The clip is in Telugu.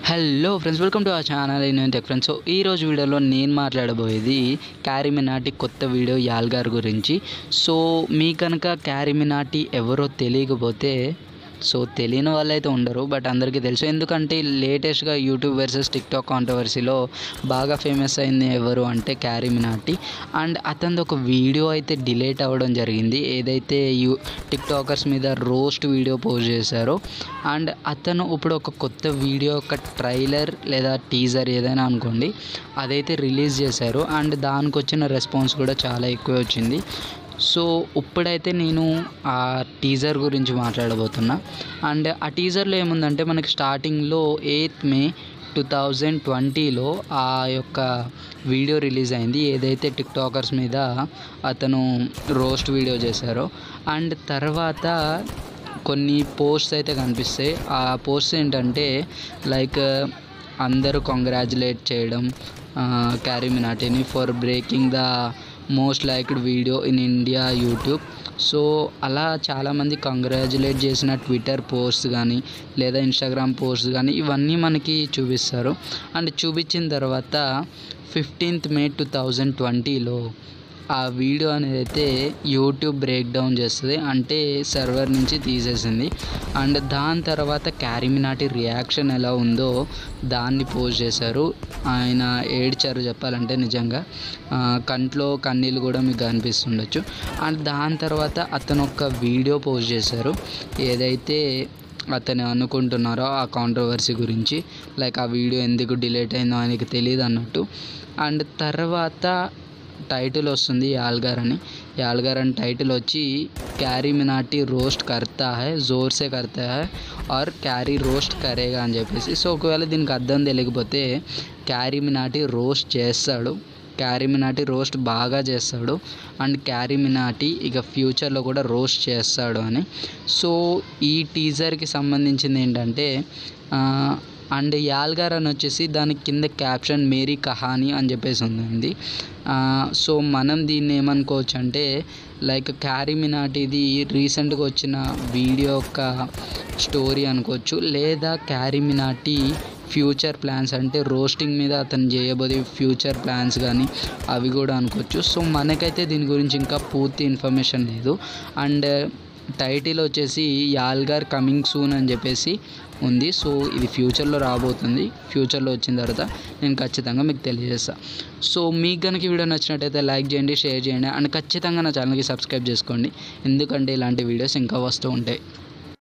హలో ఫ్రెండ్స్ వెల్కమ్ టు ఆ ఛానల్ నేను టెక్ ఫ్రెండ్స్ సో ఈ రోజు వీడియోలో నేను మాట్లాడబోయేది క్యారీ మినాటి కొత్త వీడియో యాల్గార్ గురించి సో మీ కనుక క్యారీ మినాటి ఎవరో తెలియకపోతే సో తెలియని వాళ్ళైతే ఉండరు బట్ అందరికీ తెలుసు ఎందుకంటే లేటెస్ట్గా యూట్యూబ్ వర్సెస్ టిక్టాక్ కాంట్రవర్సీలో బాగా ఫేమస్ అయింది ఎవరు అంటే క్యారీ మినాటి అండ్ అతనిది ఒక వీడియో అయితే డిలేట్ అవ్వడం జరిగింది ఏదైతే యూ టిక్టాకర్స్ మీద రోస్ట్ వీడియో పోస్ట్ చేశారో అండ్ అతను ఇప్పుడు ఒక కొత్త వీడియో ఒక ట్రైలర్ లేదా టీజర్ ఏదైనా అనుకోండి అదైతే రిలీజ్ చేశారు అండ్ దానికి వచ్చిన రెస్పాన్స్ కూడా చాలా ఎక్కువ వచ్చింది సో ఇప్పుడైతే నేను ఆ టీజర్ గురించి మాట్లాడబోతున్నా అండ్ ఆ టీజర్లో ఏముందంటే మనకి స్టార్టింగ్లో ఎయిత్ మే టూ థౌజండ్ ట్వంటీలో ఆ యొక్క వీడియో రిలీజ్ అయింది ఏదైతే టిక్టాకర్స్ మీద అతను రోస్ట్ వీడియో చేశారో అండ్ తర్వాత కొన్ని పోస్ట్స్ అయితే కనిపిస్తాయి ఆ పోస్ట్ ఏంటంటే లైక్ అందరూ కంగ్రాచులేట్ చేయడం క్యారీ మినాటిని for breaking the most liked video in India YouTube so అలా చాలామంది కంగ్రాచులేట్ చేసిన ట్విట్టర్ పోస్ట్ కానీ లేదా ఇన్స్టాగ్రామ్ పోస్ట్ కానీ ఇవన్నీ మనకి చూపిస్తారు అండ్ చూపించిన తర్వాత ఫిఫ్టీన్త్ మే టూ థౌజండ్ ట్వంటీలో ఆ వీడియో అనేది అయితే యూట్యూబ్ బ్రేక్ డౌన్ చేస్తుంది అంటే సర్వర్ నుంచి తీసేసింది అండ్ దాని తర్వాత క్యారిమినాటి రియాక్షన్ ఎలా ఉందో దాన్ని పోస్ట్ చేశారు ఆయన ఏడ్చారు చెప్పాలంటే నిజంగా ఆ, కంట్లో కన్నీళ్ళు కూడా మీకు కనిపిస్తుండొచ్చు అండ్ దాని తర్వాత అతను ఒక వీడియో పోస్ట్ చేశారు ఏదైతే అతను అనుకుంటున్నారో ఆ కాంట్రవర్సీ గురించి లైక్ ఆ వీడియో ఎందుకు డిలేట్ అయిందో ఆయనకి తెలియదు అన్నట్టు అండ్ తర్వాత టైటిల్ వస్తుంది యాల్గార్ అని యాల్గార్ అని టైటిల్ వచ్చి క్యారీ మినాటి రోస్ట్ కర్తా హై జోర్ సే కర్తా హై ఆర్ క్యారీ రోస్ట్ కరేగా అని చెప్పేసి సో ఒకవేళ దీనికి అర్థం తెలియకపోతే క్యారీ మినాటి రోస్ట్ చేస్తాడు క్యారీ మినాటి రోస్ట్ బాగా చేస్తాడు అండ్ క్యారీ మినాటి ఇక ఫ్యూచర్లో కూడా రోస్ట్ చేస్తాడు అని సో ఈ టీజర్కి సంబంధించింది ఏంటంటే ఆ, అండ్ యాల్గార్ అని వచ్చేసి దాని కింద క్యాప్షన్ మేరీ కహాని అని చెప్పేసి ఉంది ఆ, సో మనం దీన్ని ఏమనుకోవచ్చు అంటే లైక్ క్యారీ మినాటిది రీసెంట్గా వచ్చిన వీడియో యొక్క స్టోరీ అనుకోవచ్చు లేదా క్యారీ మినాటి ఫ్యూచర్ ప్లాన్స్ అంటే రోస్టింగ్ మీద అతను చేయబోయే ఫ్యూచర్ ప్లాన్స్ కానీ అవి కూడా అనుకోవచ్చు సో మనకైతే దీని గురించి ఇంకా పూర్తి ఇన్ఫర్మేషన్ లేదు అండ్ టైటిల్ వచ్చేసి యాల్గార్ కమింగ్ సూన్ అని చెప్పేసి ఉంది సో ఇది ఫ్యూచర్లో రాబోతుంది ఫ్యూచర్లో వచ్చిన తర్వాత నేను ఖచ్చితంగా మీకు తెలియజేస్తాను సో మీకు కనుక ఈ వీడియో నచ్చినట్టయితే లైక్ చేయండి షేర్ చేయండి అండ్ ఖచ్చితంగా నా ఛానల్కి సబ్స్క్రైబ్ చేసుకోండి ఎందుకంటే ఇలాంటి వీడియోస్ ఇంకా వస్తూ ఉంటాయి